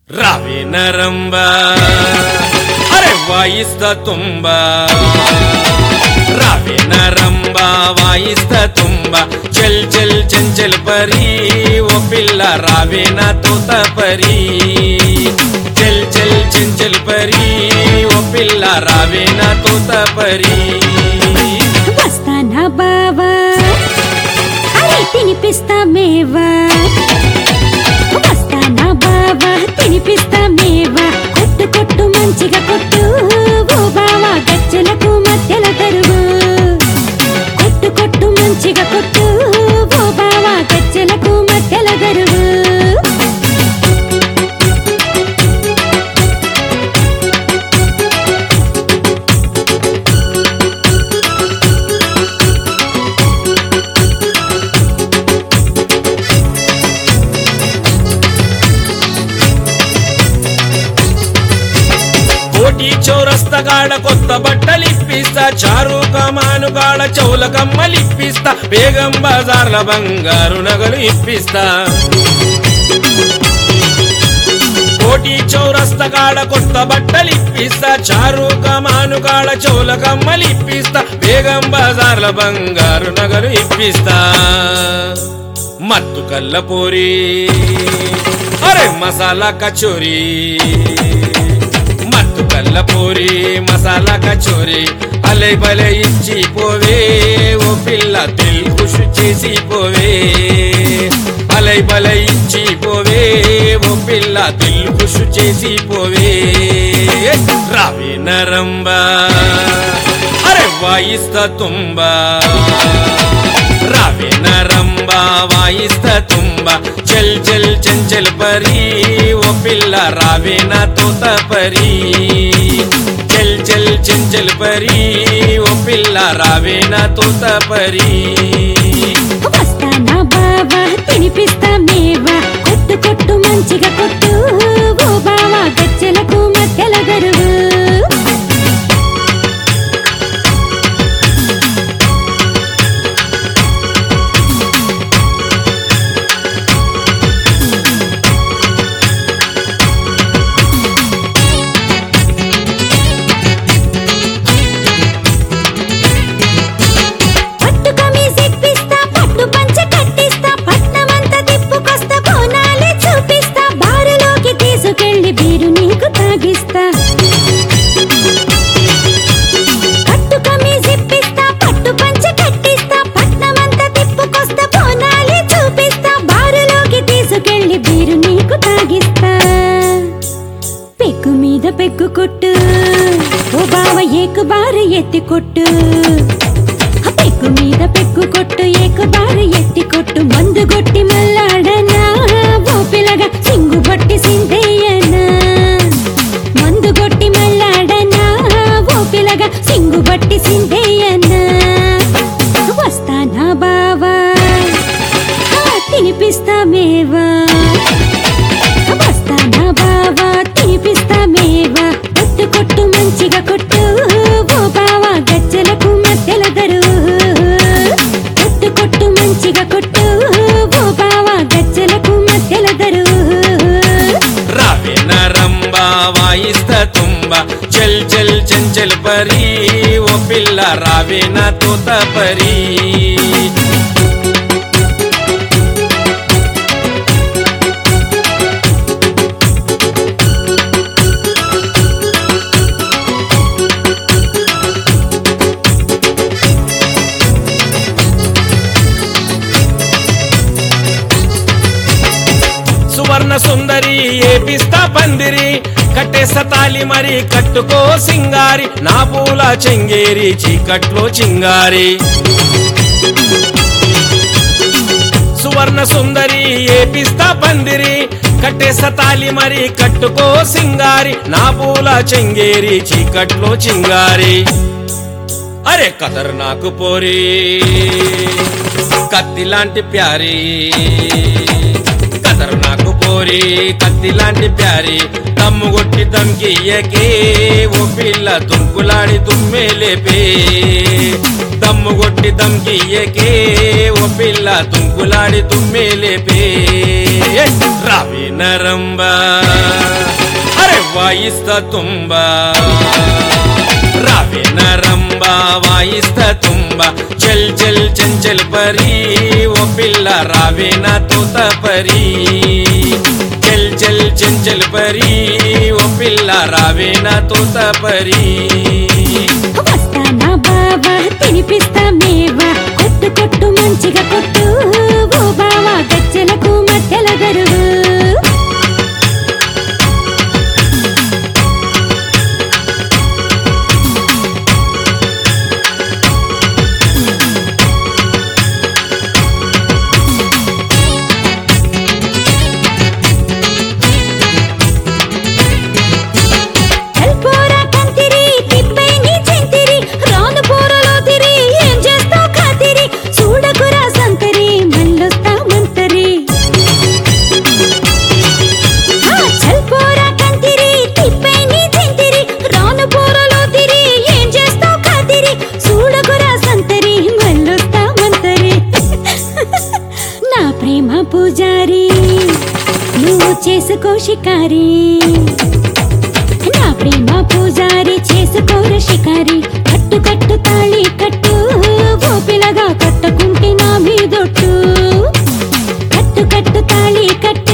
రావే నరంబ అరే వాయిస్తా తుంబ రావే నరంబ వాయిస్తా తుంబ చల్ చల్ చంచల్ పరి ఓ పిల్ల రావే నా తోత పరి చల్ చల్ చంచల్ పరి ఓ పిల్ల రావే నా తోత పరి వస్తానా బావా అరే తినిపిస్తా మేవా వస్తానా బావా తినిపిస్తా మేవా కొట్టు కొట్టు మంచిగా కొట్టు ఓ బావా గజ్జలకు మధ్యల తరువు కొట్టు కొట్టు మంచిగా కొట్టు ఓ బావా గజ్జలకు మధ్యల తరువు కోటి చౌరస్తగాడ కొత్త బట్టలిప్పిస్తా చారు కమానుగాడ చౌల కమ్మలిప్పిస్తా బేగం బజార్ల బంగారు నగలు ఇప్పిస్తా కోటి చౌరస్తగాడ కొత్త బట్టలిప్పిస్తా చారు కమానుగాడ చౌల కమ్మలిప్పిస్తా బేగం బజార్ల బంగారు నగలు ఇప్పిస్తా మత్తు కల్లపూరి అరే మసాలా కచోరీ మత్తు కల్లపూరి మసాలా కచోరి అలై బలై ఇచ్చి పోవే ఓ పిల్ల తెలుగు చేసి పోవే అలై బలై ఇచ్చి పోవే ఓ పిల్ల తెలుగు చేసి పోవే రావే నరంబ అరే వాయిస్తా తుంబా రావే నరంబ వాయిస్తా తుంబ చల్ చల్ చంచల్ పరి ఓ పిల్ల రావే నా తోత పరి చల్ చల్ చంచల్ పరి ఓ పిల్ల రావే నా తోత పరి వస్తానా బావా తినిపిస్తా మేవా కొట్టు కొట్టు మంచిగా కొట్టు ఓ బావా గజ్జలకు మధ్యల గరువు పట్టు కమీజ్ ఇప్పిస్తా పట్టు పంచ కట్టిస్తా పట్నమంతా తిప్పుకొస్తా బోనాలే చూపిస్తా బారులోకి తీసుకెళ్లి బీరు నీకు తాగిస్తా పట్టు కమీజ్ ఇప్పిస్తా పట్టు పంచ కట్టిస్తా పట్నమంతా తిప్పుకొస్తా బోనాలే చూపిస్తా బారులోకి తీసుకెళ్లి బీరు నీకు తాగిస్తా పెగ్గు మీద పెగ్గు కొట్టు ఓ బావ ఏకు బారు ఎత్తి కొట్టు ఆ పెగ్గు మీద పెగ్గు కొట్టు ఏకు బారు ఎత్తి కొట్టు మందు కొట్టి మల్లాడనా ఓ పిల్లగా సింగు బట్టి సిందేయనా మందు కొట్టి మల్లాడనా ఓ పిల్లగా సింగు బట్టి సిందేయనా వస్తానా బావా ఆ, తినిపిస్తా మేవా వస్తానా బావా తినిపిస్తా మేవా కొట్టు కొట్టు మంచిగా కొట్టు ఓ బావా గజ్జలకు మధ్యల దరువు కొట్టు కొట్టు మంచిగా కొట్టు ఓ బావా గజ్జలకు మధ్యల దరువు రావే నరంబ వాయిస్తా తుంబ చల్ చల్ చంచల్ పరి ఓ పిల్ల రావే నా తోత పరి సువర్ణ సుందరి ఏపిస్తా పందిరి కట్టేస్తా తాలి మరి కట్టుకో సింగారి నా పూల చెంగేరి చీకట్లో చింగారి సువర్ణ సుందరి ఏపిస్తా పందిరి కట్టేస్తా తాలి మరి కట్టుకో సింగారి నా పూల చెంగేరి చీకట్లో చింగారి అరే కదర్ నాకు పోరి కత్తి లాంటి ప్యారి కదర్ నాకు పోరి కత్తి లాంటి ప్యారి దమ్ము కొట్టి దమ్కియ్యకే ఓ పిల్ల దుంకులాడి దుమ్మే లేపే దమ్ము కొట్టి దమ్కియ్యకే ఓ పిల్ల దుంకులాడి దుమ్మే లేపే రావి నరంబా వాయిస్త తుంబ రావే నరంబ వాయిస్త తుంబ చల్ చల్ చంచల్ పరి ఓ పిల్ల రావే నా తోత పరి చల్ చల్ చంచల్ పరి ఓ పిల్ల రావే నా తోత పరి వస్తానా బావా తినిపిస్తా మేవా కొట్టు కొట్టు మంచిగా కొట్టు ఓ బావా గజ్జలకు మధ్యల గరువు చల్పోరా కంతిరి తిప్పై నీ చెంతిరి రాను పోరలో తిరి ఏం చేస్తావు ఖాతిరి చూడకురా సంతరి మళ్ళొస్తా మంతరి ఆ చల్పోరా కంతిరి తిప్పై నీ చెంతిరి రాను పోరలో తిరి ఏం చేస్తావు ఖాతిరి చూడకురా సంతరి మళ్ళొస్తా మంతరి నా ప్రేమ పూజారి నువ్వు చేసుకో షికారి నా ప్రేమ పూజారి చేసుకోర షికారి కట్టు కట్టు తాళి కట్టు ఓ పిల్లగా కట్టుకుంటే నా మీదొట్టు కట్టు కట్టు తాళి కట్టు